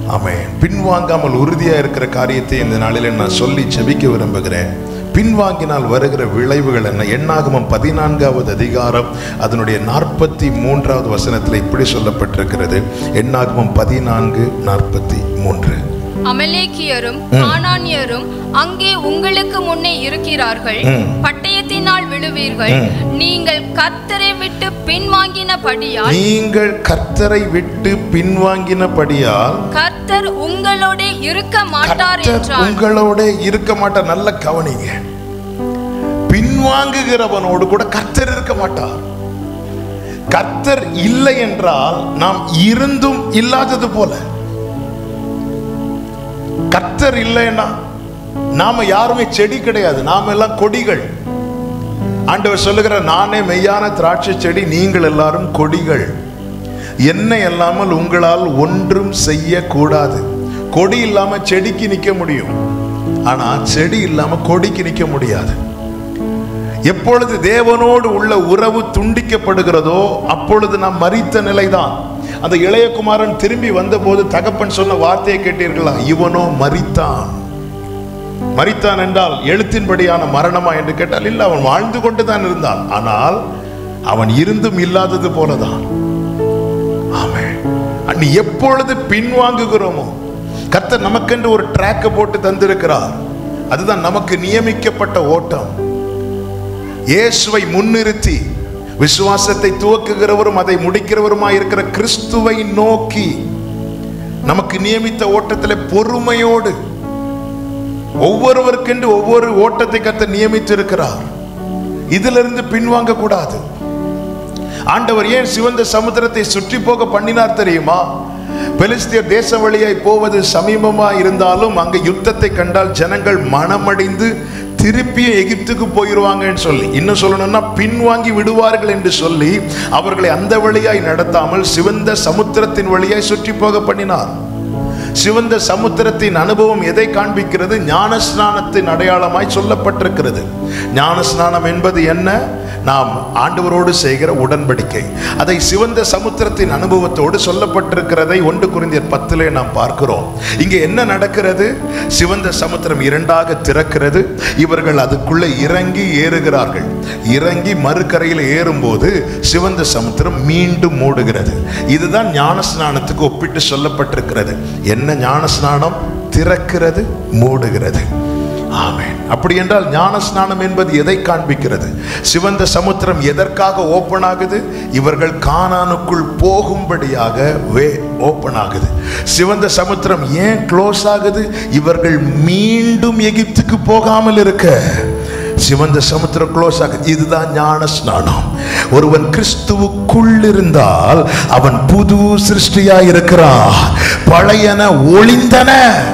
ஆமென் பின்வாங்காமல் உறுதியா இருக்கிற காரியத்தை இந்த நாளிலே நான் சொல்லி ஜெபிக்க விரும்புகிறேன் பின்வாங்கினால் வருகிற விளைவுகள் என்ன எண்ணாகமம் பதினான்காவது அதிகாரம் அதனுடைய நாற்பத்தி மூன்றாவது வசனத்தில் இப்படி சொல்லப்பட்டிருக்கிறது எண்ணாகமம் பதினான்கு நாற்பத்தி மூன்று அமலேக்கியரும் கானானியரும் அங்கே உங்களுக்கு முன்னே இருக்கிறார்கள் ம். பட்டயத்தினால் விழுவீர்கள் நீங்கள் கர்த்தரை விட்டு பின்வாங்கினபடியால் நீங்கள் கர்த்தரை விட்டு பின்வாங்கினபடியால் கர்த்தர் உங்களோட இருக்க மாட்டார் கர்த்தர் என்றார் உங்களோட இருக்க மாட்டார் நல்ல கவனிங்க பின்வாங்குகிறவனோடு கூட கர்த்தர் இருக்க மாட்டார் கர்த்தர் இல்லை என்றால் நாம் இருந்தும் இல்லாதது போல கர்த்தர் இல்லைன்னா நாம யாருமே செடி கிடையாது நாம எல்லாம் கொடிகள் ஆண்டவர் சொல்லுகிற நானே மெய்யான திராட்சை செடி நீங்கள் எல்லாரும் கொடிகள் என்னை இல்லாமல் உங்களால் ஒன்றும் செய்யக்கூடாது கொடி இல்லாம செடிக்கு நிக்க முடியும் ஆனா செடி இல்லாம கொடிக்கு நிக்க முடியாது எப்பொழுது தேவனோடு உள்ள உறவு துண்டிக்கப்படுகிறதோ அப்பொழுது நாம் மரித்த நிலைதான் அந்த இளையகுமாரன் திரும்பி வந்தபோது தகப்பன் சொன்ன வார்த்தையை கேட்டீர்களா இவனோ மரித்தான் மரித்தான் என்றால் எழுத்தின்படியான மரணமா என்று கேட்டால் இல்லை அவன் வாழ்ந்து கொண்டு தான் இருந்தான் ஆனால் அவன் இருந்தும் இல்லாதது போலதான் ஆமென் நீ எப்பொழுது பின்வாங்குகிறோமோ கர்த்தர் நமக்கென்று ஒரு ட்ராக்கை போட்டு தந்திருக்கிறார் அதுதான் நமக்கு நியமிக்கப்பட்ட ஓட்டம் இயேசுவை முன்னிறுத்தி விசுவாசத்தை துவக்குகிறவரும் அதை முடிக்கிறவருமாய் இருக்கிற கிறிஸ்துவை நோக்கி நமக்கு நியமித்த ஓட்டத்தில் பொறுமையோடு ஒவ்வொருவருக்கென்று ஒவ்வொரு ஓட்டத்தை கத்த நியமித்திருக்கிறார் இதிலிருந்து பின்வாங்க கூடாது ஆண்டவர் ஏன் சிவந்த சமுத்திரத்தை சுற்றி போக பண்ணினார் தெரியுமா பெலிஸ்தியர் தேச வழியாய் போவது சமீபமா இருந்தாலும் அங்க யுத்தத்தை கண்டால் ஜனங்கள் மனமடைந்து திருப்பி எகிப்துக்கு போயிருவாங்கன்னு சொல்லி இன்னும் சொல்லணும்னா பின்வாங்கி விடுவார்கள் என்று சொல்லி அவர்களை அந்த வழியாய் நடத்தாமல் சிவந்த சமுத்திரத்தின் வழியாய் சுற்றி போக பண்ணினார் சிவந்த சமுத்திரத்தின் அனுபவம் எதை காண்பிக்கிறது ஞானஸ்நானத்தின் அடையாளமாய் சொல்லப்பட்டிருக்கிறது ஞானஸ்நானம் என்பது என்ன நாம் ஆண்டவரோடு செய்கிற உடன்படிக்கை அதை சிவந்த சமுத்திரத்தின் அனுபவத்தோடு சொல்லப்பட்டிருக்கிறதை ஒன்று குறிந்தியர் பத்திலே நாம் பார்க்கிறோம் இங்கே என்ன நடக்கிறது சிவந்த சமுத்திரம் இரண்டாக திறக்கிறது இவர்கள் அதுக்குள்ளே இறங்கி ஏறுகிறார்கள் இறங்கி மறுக்கரையில் ஏறும்போது சிவந்த சமுத்திரம் மீண்டும் மூடுகிறது இதுதான் ஞானஸ்நானத்துக்கு ஒப்பிட்டு சொல்லப்பட்டிருக்கிறது என்ன ஞானஸ்நானம் திறக்கிறது மூடுகிறது ஆமென் அப்படி என்றால் ஞானஸ்நானம் என்பது எதை காண்பிக்கிறது சிவந்த சமுத்திரம் எதற்காக ஓப்பன் ஆகுது இவர்கள் கானானுக்குள் போகும்படியாக வே ஓப்பன் ஆகுது சிவந்த சமுத்திரம் ஏன் க்ளோஸ் ஆகுது இவர்கள் மீண்டும் எகிப்துக்கு போகாமல் இருக்க சிவந்த சமுத்திரம் க்ளோஸ் ஆகுது இதுதான் ஞான ஸ்நானம் ஒருவன் கிறிஸ்துவுக்குள் இருந்தால் அவன் புது சிருஷ்டியா இருக்கிறான் பழையன ஒளிந்தன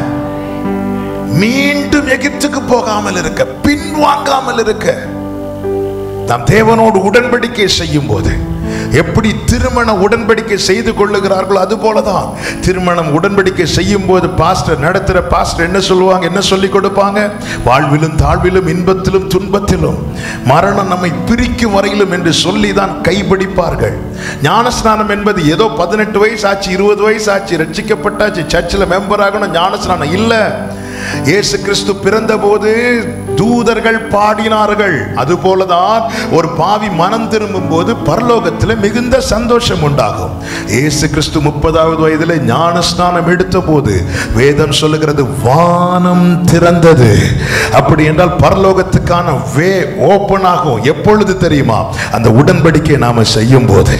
மீண்டும் எகிப்துக்கு போகாமல் இருக்க பின்வாங்காமல் இருக்க நாம் தேவனோடு உடன்படிக்கை செய்யும் போது எப்படி திருமண உடன்படிக்கை செய்து கொள்ளுகிறார்களோ அது போலதான் திருமணம் உடன்படிக்கை செய்யும் போது பாஸ்டர் நடத்துற பாஸ்டர் என்ன சொல்லுவாங்க என்ன சொல்லி கொடுப்பாங்க வாழ்விலும் தாழ்விலும் இன்பத்திலும் துன்பத்திலும் மரணம் நம்மை பிரிக்கும் வரையிலும் என்று சொல்லி தான் கைபிடிப்பார்கள் ஞானஸ்நானம் என்பது ஏதோ பதினெட்டு வயசு ஆச்சு இருபது வயசு ஆச்சு ரட்சிக்கப்பட்டாச்சு சர்ச்சில் மெம்பர் ஆகணும் ஞானஸ்நானம் இல்லை இயேசு கிறிஸ்து பிறந்தபோது தூதர்கள் பாடினார்கள் அதுபோலதான் ஒரு பாவி மனம் திரும்பும் போது பரலோகத்தில் மிகுந்த சந்தோஷம் உண்டாகும் இயேசு கிறிஸ்து முப்பதாவது வயதில் ஞானஸ்நானம் எடுத்த போது வேதம் சொல்லுகிறது வானம் திறந்தது அப்படி என்றால் பரலோகத்துக்கான வே ஓபன் ஆகும் எப்பொழுது தெரியுமா அந்த உடன்படிக்கை நாம செய்யும் போது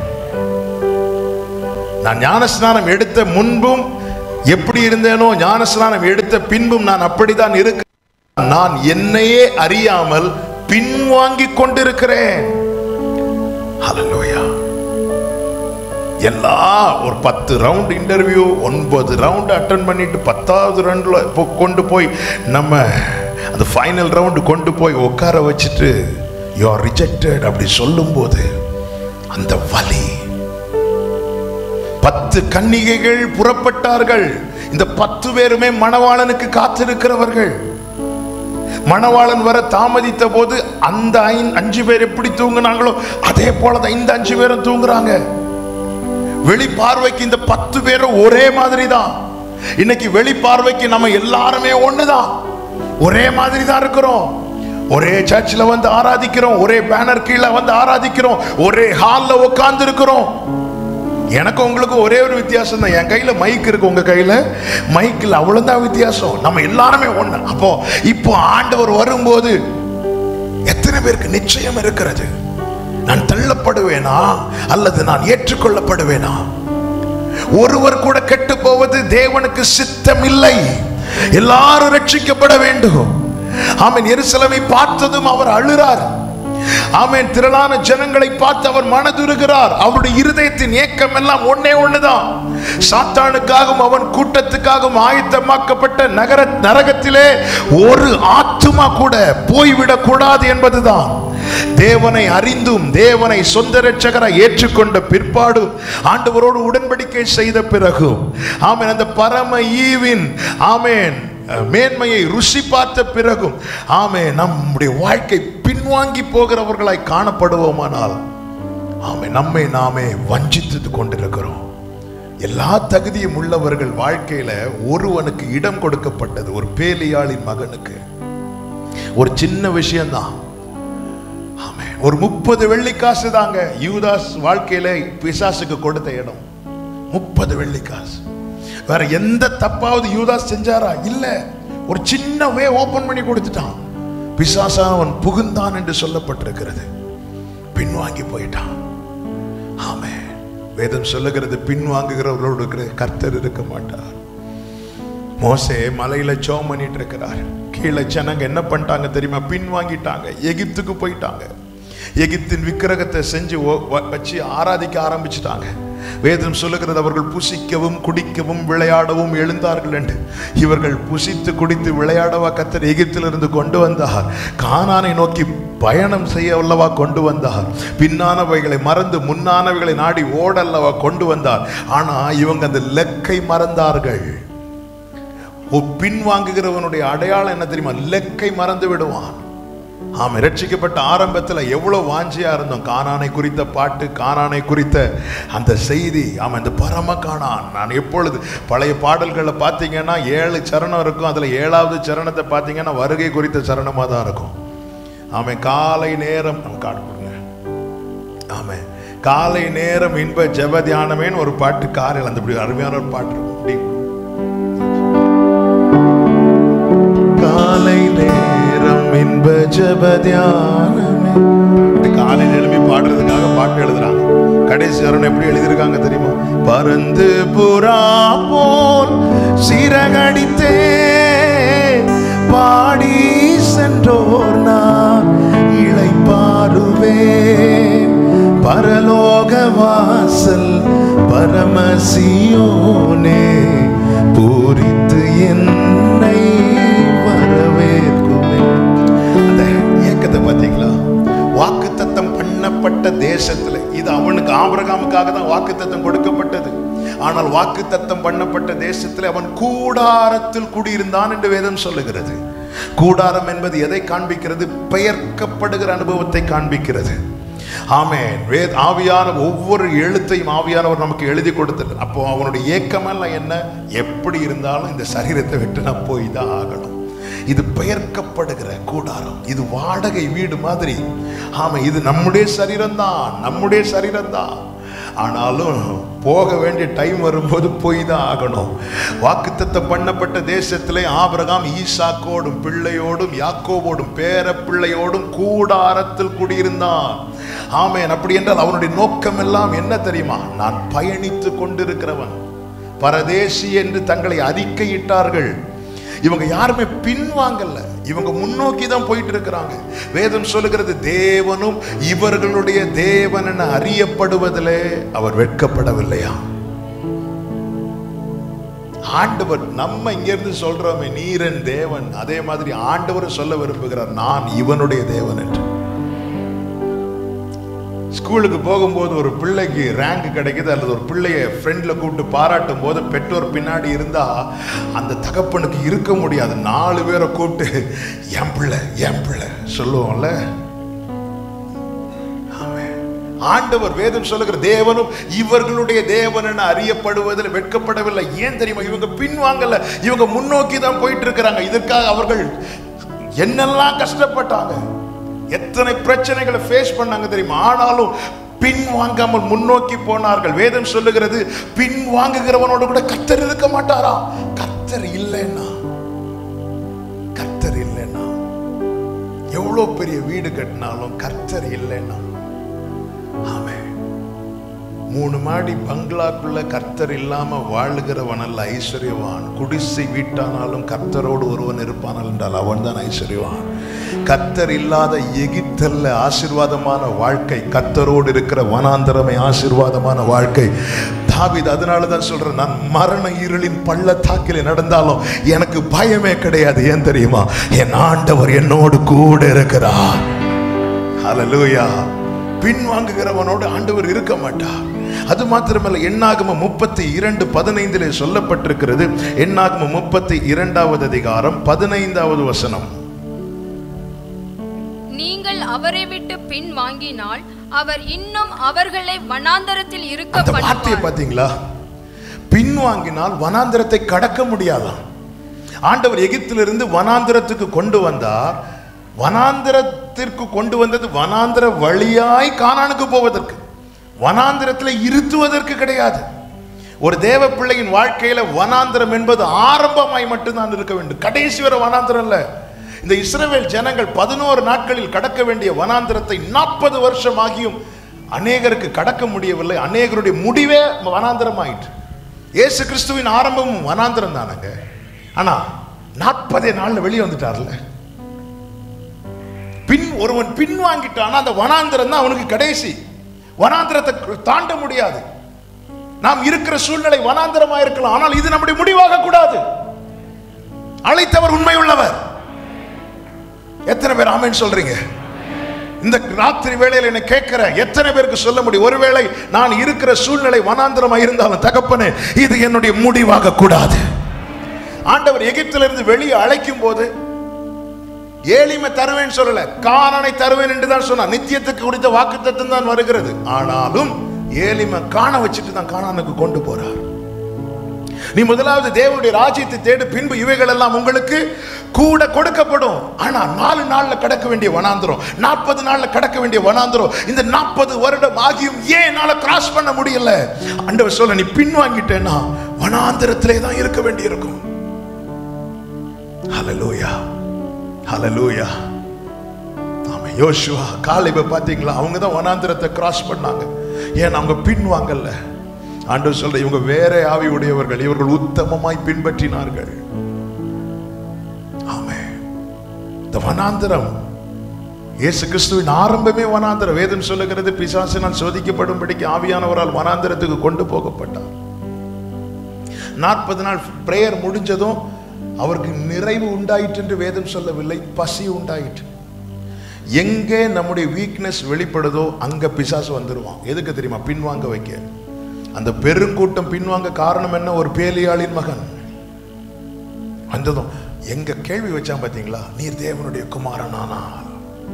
நான் ஞானஸ்நானம் எடுத்த முன்பும் எப்படி இருந்தேனோ ஞானஸ்நானம் எடுத்த பின்பும் நான் அப்படித்தான் இருக்க நான் என்னையே அறியாமல் பின்வாங்கிக் கொண்டிருக்கிறேன் ஹalleluya எல்லா ஒரு பத்து ரவுண்ட் இன்டர்வியூ ஒன்பது ரவுண்ட் அட்டன் பண்ணிட்டு பத்தாவது ரவுண்டில் இப்போ கொண்டு போய் நம்ம அந்த ஃபைனல் ரவுண்டு கொண்டு போய் உட்கார வச்சுட்டு யூ ஆர் ரிஜெக்டட் அப்படி சொல்லும்போது அந்த வலி பத்து கன்னிகைகள் புறப்பட்டார்கள் இந்த பத்து பேருமே மணவாளனுக்கு காத்திருக்கிறவர்கள் மணவாளன் வர தாமதித்த போது அந்த ஐந்து அஞ்சு பேர் எப்படி தூங்குனாங்களோ அதே போல இந்த அஞ்சு பேரும் தூங்குறாங்க வெளி பார்வைக்கு இந்த பத்து பேரும் ஒரே மாதிரி தான் இன்னைக்கு வெளிப்பார்வைக்கு நம்ம எல்லாருமே ஒண்ணுதான் ஒரே மாதிரி தான் இருக்கிறோம் ஒரே சர்ச்சில் வந்து ஆராதிக்கிறோம் ஒரே பேனர் கீழே வந்து ஆராதிக்கிறோம் ஒரே ஹால்ல உட்கார்ந்து இருக்கிறோம் எனக்கு உங்களுக்கு ஒரே ஒரு வித்தியாசம் தான் என் கையில மைக் இருக்கு உங்க கையில மைக்கில் அவ்வளவுதான் வித்தியாசம் நம்ம எல்லாருமே ஒண்ணு அப்போ இப்போ ஆண்டவர் வரும்போது எத்தனை பேருக்கு நிச்சயம் இருக்கிறது நான் தள்ளப்படுவேனா அல்லது நான் ஏற்றுக்கொள்ளப்படுவேனா ஒருவர் கூட கெட்டு போவது தேவனுக்கு சித்தம் இல்லை எல்லாரும் ரட்சிக்கப்பட வேண்டும் ஆமென் எருசலேமை பார்த்ததும் அவர் அழுறார் ஆமென் திரளான ஜனங்களை பார்த்து அவர் மனதுருகிறார் அவருடைய இருதயத்தின் ஏக்கம் எல்லாம் ஒன்னே ஒண்ணுதான் சாத்தானுக்காகவும் அவன் கூட்டத்துக்காகவும் ஆயத்தமாக்கப்பட்ட நகர நரகத்திலே ஒரு ஆத்துமா கூட போய்விடக் கூடாது என்பதுதான் தேவனை அறிந்தும் தேவனை சொந்த ரட்சகரை ஏற்றுக்கொண்ட பிற்பாடும் ஆண்டவரோடு உடன்படிக்கை செய்த பிறகும் ஆமென் அந்த பரம ஈவின் ஆமென் மேன்மையை ருசி பார்த்த பிறகும் ஆமே நம்முடைய வாழ்க்கை பின்வாங்கி போகிறவர்களாய் காணப்படுவோமானால் ஆமே நம்மை நாமே வஞ்சித்து கொண்டிருக்கிறோம் எல்லா தகுதியும் உள்ளவர்கள் வாழ்க்கையில ஒருவனுக்கு இடம் கொடுக்கப்பட்டது ஒரு பேலியாளின் மகனுக்கு ஒரு சின்ன விஷயம்தான் ஆமென். ஒரு முப்பது வெள்ளிக்காசு தாங்க யூதாஸ் வாழ்க்கையில பிசாசுக்கு கொடுத்த இடம் முப்பது வெள்ளிக்காசு வேற எந்த தப்பாவது யூதாஸ் செஞ்சாரா இல்ல ஒரு சின்ன வே ஓபன் பண்ணி கொடுத்துட்டான் பிசாசா அவன் புகுந்தான் என்று சொல்லப்பட்டிருக்கிறது பின்வாங்கி போயிட்டான் ஆமே வேதம் சொல்லுகிறது பின்வாங்குகிறவர்களோடு இருக்கிற கர்த்தர் இருக்க மாட்டார் மோசே மலையில ஜோம் பண்ணிட்டு இருக்கிறார் கீழே ஜனங்க என்ன பண்ணிட்டாங்க தெரியுமா பின்வாங்கிட்டாங்க எகிப்துக்கு போயிட்டாங்க எகிப்தின் விக்கிரகத்தை செஞ்சு ஓ- வ- வச்சு ஆராதிக்க ஆரம்பிச்சிட்டாங்க வேதம் சொல்லுகிறது அவர்கள் புசிக்கவும் குடிக்கவும் விளையாடவும் எழுந்தார்கள் என்று இவர்கள் புசித்து குடித்து விளையாடவா கத்தர் எகிப்திலிருந்து கொண்டு வந்தார் கானானை நோக்கி பயணம் செய்ய அல்லவா கொண்டு வந்தார் பின்னானவைகளை மறந்து முன்னானவைகளை நாடி ஓடல்லவா கொண்டு வந்தார் ஆனா இவங்க அந்த லெக்கை மறந்தார்கள் ஓ பின்வாங்குகிறவனுடைய அடையாளம் என்ன தெரியுமா லெக்கை மறந்து விடுவான் ஆமா ரட்சிக்கப்பட்ட ஆரம்பத்துல எவ்வளவு வாஞ்சியா இருந்தோம் கானானை குறித்த பாட்டு கானானை குறித்த அந்த செய்தி ஆமா இந்த பரம காணான் நான் எப்பொழுது பழைய பாடல்களை பார்த்தீங்கன்னா ஏழு சரணம் இருக்கும் அதுல ஏழாவது சரணத்தை பார்த்தீங்கன்னா வருகை குறித்த சரணமா தான் இருக்கும் ஆமா காலை நேரம் நம்ம காடு கொடுங்க ஆமா காலை நேரம் இன்ப ஜெப தியானமேன்னு ஒரு பாட்டு காலையில் அந்த இப்படி அருமையான ஒரு பாட்டு இருக்கும் இப்படி காலை நேரம் இன்ப ஜெப தியானமே இப்படி காலையில் எழுப்பி பாடுறதுக்காக பாட்டு எழுதுறாங்க கடைசி சரணம் எப்படி எழுதியிருக்காங்க தெரியுமா பறந்து புறா போல் சிறகடித்தே பாடி சென்றோர் நான் இளைப்பாருவேன் பரலோக வாசல் பரமசியோனே பூரித்து என்னை வரவேற்குமே அந்த இயக்கத்தை பார்த்தீங்களா வாக்குத்தத்தம் பண்ணப்பட்ட தேசத்துல இது அவனுக்கு ஆபிரகாமுக்காக தான் வாக்குத்தத்தம் கொடுக்கப்பட்டது ஆனால் வாக்குத்தத்தம் பண்ணப்பட்ட தேசத்தில் அவன் கூடாரத்தில் குடியிருந்தான் என்று வேதம் சொல்லுகிறது கூடாரம் என்பது எதை காண்பிக்கிறது பெயர்க்கப்படுகிற அனுபவத்தை காண்பிக்கிறது ஆமென் வேத ஆவியான ஒவ்வொரு எழுத்தையும் ஆவியானவர் நமக்கு எழுதி கொடுத்தது அப்போ அவனுடைய ஏக்கமெல்லாம் என்ன எப்படி இருந்தாலும் இந்த சரீரத்தை விட்டு நான் போய் தான் ஆகணும் இது பெயர்க்கப்படுகிற கூடாரம் இது வாடகை வீடு மாதிரி ஆமா இது நம்முடைய சரீரம் தான் நம்முடைய சரீரம் தான் ஆனாலும் போக வேண்டிய டைம் வரும்போது போய் தான் ஆகணும் வாக்குத்தத்தம் பண்ணப்பட்ட தேசத்திலே ஆபிரகாம் ஈசாக்கோடும் பிள்ளையோடும் யாக்கோவோடும் பேர பிள்ளையோடும் கூடாரத்தில் குடியிருந்தான் ஆமென் அப்படி என்றால் அவனுடைய நோக்கம் எல்லாம் என்ன தெரியுமா நான் பயணித்து கொண்டிருக்கிறவன் பரதேசி என்று தங்களை அறிக்கையிட்டார்கள் இவங்க யாருமே பின்வாங்கல இவங்க முன்னோக்கி தான் போயிட்டு இருக்கிறாங்க வேதம் சொல்லுகிறது தேவனும் இவர்களுடைய தேவன் என அறியப்படுவதிலே அவர் வெட்கப்படவில்லையா ஆண்டவர் நம்ம இங்கிருந்து சொல்றோமே நீரன் தேவன் அதே மாதிரி ஆண்டவர் சொல்ல விரும்புகிறார் நான் இவனுடைய தேவன் என்று ஸ்கூலுக்கு போகும்போது ஒரு பிள்ளைக்கு ரேங்க் கிடைக்குது அல்லது ஒரு பிள்ளைய ஃப்ரெண்டில் கூப்பிட்டு பாராட்டும் போது பெற்றோர் பின்னாடி இருந்தா அந்த தகப்பனுக்கு இருக்க முடியாது நாலு பேரை கூப்பிட்டு என் பிள்ளை என் பிள்ளை சொல்லுவோம்ல ஆமென். ஆண்டவர் வேதம் சொல்லுகிற தேவனும் இவர்களுடைய தேவன் என அறியப்படுவதில் வெட்கப்படவில்லை ஏன் தெரியுமா இவங்க பின்வாங்கல இவங்க முன்னோக்கி தான் போயிட்டு இருக்கிறாங்க இதற்காக அவர்கள் என்னெல்லாம் கஷ்டப்பட்டாங்க எத்தனை பிரச்சனைகளை ஃபேஸ் பண்ணாங்க தெரியுமா ஆனாலும் பின் வாங்காமல் முன்னோக்கி போனார்கள் வேதம் சொல்லுகிறது பின் வாங்குகிறவனோட கூட கத்தர் இருக்க மாட்டாரா கத்தர் இல்லைன்னா கர்த்தர் இல்லைன்னா எவ்வளோ பெரிய வீடு கட்டினாலும் கர்த்தர் இல்லைன்னா ஆமே மூணு மாடி பங்களாக்குள்ள கர்த்தர் இல்லாம வாழுகிறவன் அல்ல ஐஸ்வர்யவான் குடிசை வீட்டானாலும் கர்த்தரோடு ஒருவன் இருப்பானால் என்றால் அவன் தான் ஐஸ்வர்யவான் கர்த்தர் இல்லாத எகிப்தல்ல ஆசீர்வாதமான வாழ்க்கை கர்த்தரோடு இருக்கிற வனாந்தரமை ஆசீர்வாதமான வாழ்க்கை தாவீது அதனால தான் சொல்றேன் நான் மரண இருளின் பள்ளத்தாக்கிலே நடந்தாலும் எனக்கு பயமே கிடையாது ஏன் தெரியுமா என் ஆண்டவர் என்னோடு கூட இருக்கிறார் ஹalleluya பின்வாங்குகிறவனோடு ஆண்டவர் இருக்க மாட்டார் அது மாத்திரமல்ல எண்ணாகம முப்பத்தி இரண்டு பதினைந்திலே சொல்லப்பட்டிருக்கிறது எண்ணாகம முப்பத்தி இரண்டாவது அதிகாரம் பதினைந்தாவது வசனம் நீங்கள் அவரை விட்டு பின் வாங்கினால் அவர் இன்னும் அவர்களை வனாந்தரத்தில் இருக்க அந்த வார்த்தையை பண்ணுவார் பார்த்தீங்களா பின்வாங்கினால் வனாந்திரத்தை கடக்க முடியாதாம் ஆண்டவர் எகிப்திலிருந்து வனாந்திரத்துக்கு கொண்டு வந்தார் வனாந்திரத்திற்கு கொண்டு வந்தது வனாந்திர வழியாய் கானானுக்கு போவதற்கு வனாந்திரத்தில் இருத்துவதற்கு கிடையாது ஒரு தேவ பிள்ளையின் வாழ்க்கையில வனாந்திரம் என்பது ஆரம்பமாய் மட்டும்தான் இருக்க வேண்டும் கடைசி வரை வனாந்திரம் இல்ல இந்த இஸ்ரவேல் ஜனங்கள் பதினோரு நாட்களில் கடக்க வேண்டிய வனாந்திரத்தை நாற்பது வருஷம் ஆகியும் அநேகருக்கு கடக்க முடியவில்லை அநேகருடைய முடிவே வனாந்திரம் ஆயிற்று இயேசு கிறிஸ்துவின் ஆரம்பமும் வனாந்திரம் தானங்க ஆனா நாற்பதே நாள்ல வெளியே வந்துட்டார்ல பின் ஒருவன் பின் வாங்கிட்டானா அந்த வனாந்திரம் தான் அவனுக்கு கடைசி வனாந்திரத்தை தாண்ட முடியாது நாம் இருக்கிற சூழ்நிலை வனாந்திரமா இருக்கலாம் ஆனால் இது நம்முடைய முடிவாக கூடாது அழைத்தவர் உண்மை உள்ளவர் எத்தனை பேர் ஆமென் சொல்றீங்க இந்த ராத்திரி வேளையில் என்னை கேட்கிற எத்தனை பேருக்கு சொல்ல முடியும் ஒருவேளை நான் இருக்கிற சூழ்நிலை வனாந்திரமா இருந்தாலும் தகப்பனே இது என்னுடைய முடிவாக கூடாது ஆண்டவர் எகிப்திலிருந்து வெளியே அழைக்கும் போது ஏளிமை தருவேன் சொல்லல காணனை தருவேன் என்று தான் சொன்னார் நித்தியத்துக்கு குறித்த வாக்குத்தத்தம் தான் வருகிறது ஆனாலும் ஏளிமை காண வச்சுட்டு தான் காணானுக்கு கொண்டு போறார் நீ முதலாவது தேவனுடைய ராஜ்யத்தை தேடு பின்பு இவைகள் எல்லாம் உங்களுக்கு கூட கொடுக்கப்படும் ஆனா நாலு நாள்ல கடக்க வேண்டிய வனாந்திரம் நாற்பது நாள்ல கடக்க வேண்டிய வனாந்திரம் இந்த நாற்பது வருடம் ஆகியும் ஏன் என்னால கிராஸ் பண்ண முடியல ஆண்டவர் சொல்ல நீ பின்வாங்கிட்டேன்னா வனாந்திரத்திலே தான் இருக்க வேண்டியிருக்கும் ஹalleluya ஹalleluya ஆமா யோசுவா காலேப பாத்தீங்களா அவங்க தான் வனாந்திரத்தை கிராஸ் பண்ணாங்க ஏன் அவங்க பின்வாங்கல்ல ஆண்டவர் சொல்ற இவங்க வேற ஆவி உடையவர்கள் இவர்கள் உத்தமமாய் பின்பற்றினார்கள் ஆமே இந்த வனாந்திரம் இயேசு கிறிஸ்துவின் ஆரம்பமே வனாந்திரம் வேதம் சொல்லுகிறது பிசாசினால் சோதிக்கப்படும்படிக்கு ஆவியானவரால் வனாந்திரத்துக்கு கொண்டு போகப்பட்டார் நாற்பது நாள் பிரேயர் முடிஞ்சதும் அவருக்கு நிறைவு உண்டாயிற்று என்று வேதம் சொல்லவில்லை பசி உண்டாயிற்று எங்கே நம்முடைய வீக்னஸ் வெளிப்படுதோ அங்க பிசாசு வந்துருவான் எதுக்கு தெரியுமா பின்வாங்க வைக்க அந்த பெருங்கூட்டம் பின்வாங்க காரணம் என்ன ஒரு பேலியாளின் மகன் வந்ததும் எங்க கேள்வி வச்சான் பாத்தீங்களா நீர் தேவனுடைய குமாரனானால்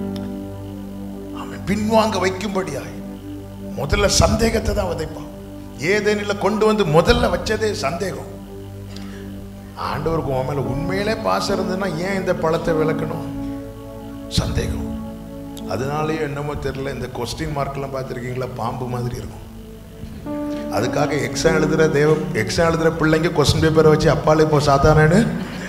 அவன் பின்வாங்க வைக்கும்படியாய் முதல்ல சந்தேகத்தை தான் விதைப்பான் ஏதேனில் கொண்டு வந்து முதல்ல வச்சதே சந்தேகம் ஆண்டவருக்கு உன் மேல உண்மையிலே பாசம் இருந்ததுன்னா ஏன் இந்த பழத்தை விளக்கணும் சந்தேகம் அதனாலேயே என்னமோ தெரியல இந்த கொஸ்டின் மார்க்லாம் பார்த்துருக்கீங்களா பாம்பு மாதிரி இருக்கும் அதுக்காக எக்ஸாம் எழுதுற தேவ எக்ஸாம் எழுதுற பிள்ளைங்க கொஸ்டின் பேப்பரை வச்சு அப்பாலே இப்போ சாதாரணன்னு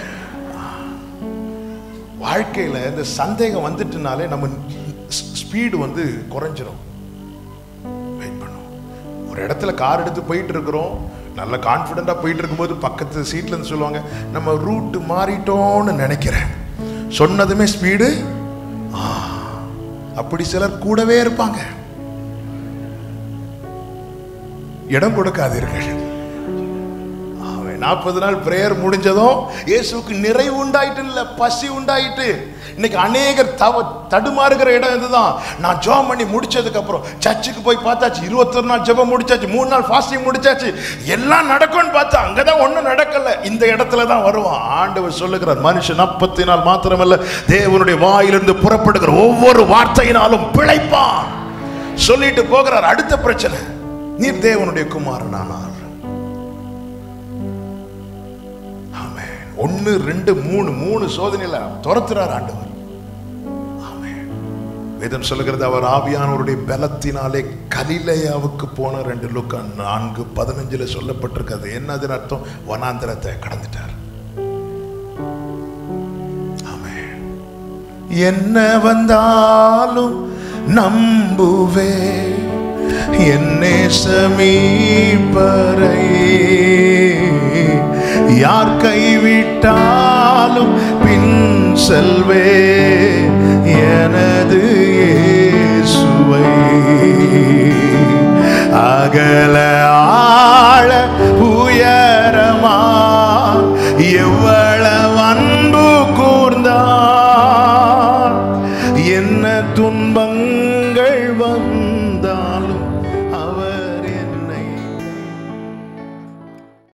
வாழ்க்கையில இந்த சந்தேகம் வந்துட்டுனாலே நம்ம ஸ்பீடு வந்து குறைஞ்சிரும் வெயிட் பண்ணும் ஒரு இடத்துல கார் எடுத்து போயிட்டு இருக்கிறோம் நல்ல கான்ஃபிடென்ட்டா போயிட்டு இருக்கும்போது பக்கத்து சீட்ல இருந்து சொல்லுவாங்க நம்ம ரூட் மாறிட்டோம்னு நினைக்கிறேன் சொன்னதுமே ஸ்பீடு அப்படி சிலர் கூடவே இருப்பாங்க இடம் கொடுக்காதீர்கள் நாற்பது நாள் பிரேயர் முடிஞ்சதும் இயேசுக்கு நிறைவு உண்டாயிட்டு இல்ல பசி உண்டாயிட்டு இன்னைக்கு அநேகர் தவ தடுமாறுகிற இடம் இதுதான் நான் ஜெபம் பண்ணி முடிச்சதுக்கு அப்புறம் சர்ச்சுக்கு போய் பார்த்தாச்சு இருபத்தொரு நாள் ஜெபம் முடிச்சாச்சு மூணு நாள் ஃபாஸ்டிங் முடிச்சாச்சு எல்லாம் நடக்கும்னு பார்த்தா அங்கதான் ஒண்ணும் நடக்கல இந்த இடத்துல தான் வருவான் ஆண்டவர் சொல்லுகிறார் மனுஷன் நாற்பத்தி நாள் மாத்திரமல்ல தேவனுடைய வாயிலிருந்து புறப்படுகிற ஒவ்வொரு வார்த்தையினாலும் பிழைப்பான் சொல்லிட்டு போகிறார் அடுத்த பிரச்சனை நீர் தேவனுடைய குமாரனானார் ஆமென் ஒன்னு ரெண்டு மூணு மூணு சோதனையில துரத்துறார் ஆண்டவர் ஆமென் வேதம் சொல்லுகிறது அவர் ஆவியானவருடைய பலத்தினாலே கலிலேயாவுக்கு போன ரெண்டு லுக்கா நான்கு பதினஞ்சுல சொல்லப்பட்டிருக்கிறது என்னதுன்னு அர்த்தம் வனாந்திரத்தை கடந்துட்டார் ஆமென் என்ன வந்தாலும் நம்புவே என்னே சமீபரை யார் கைவிட்டாலும் பின் செல்வே எனது இயேசுவை அகல ஆழ உயர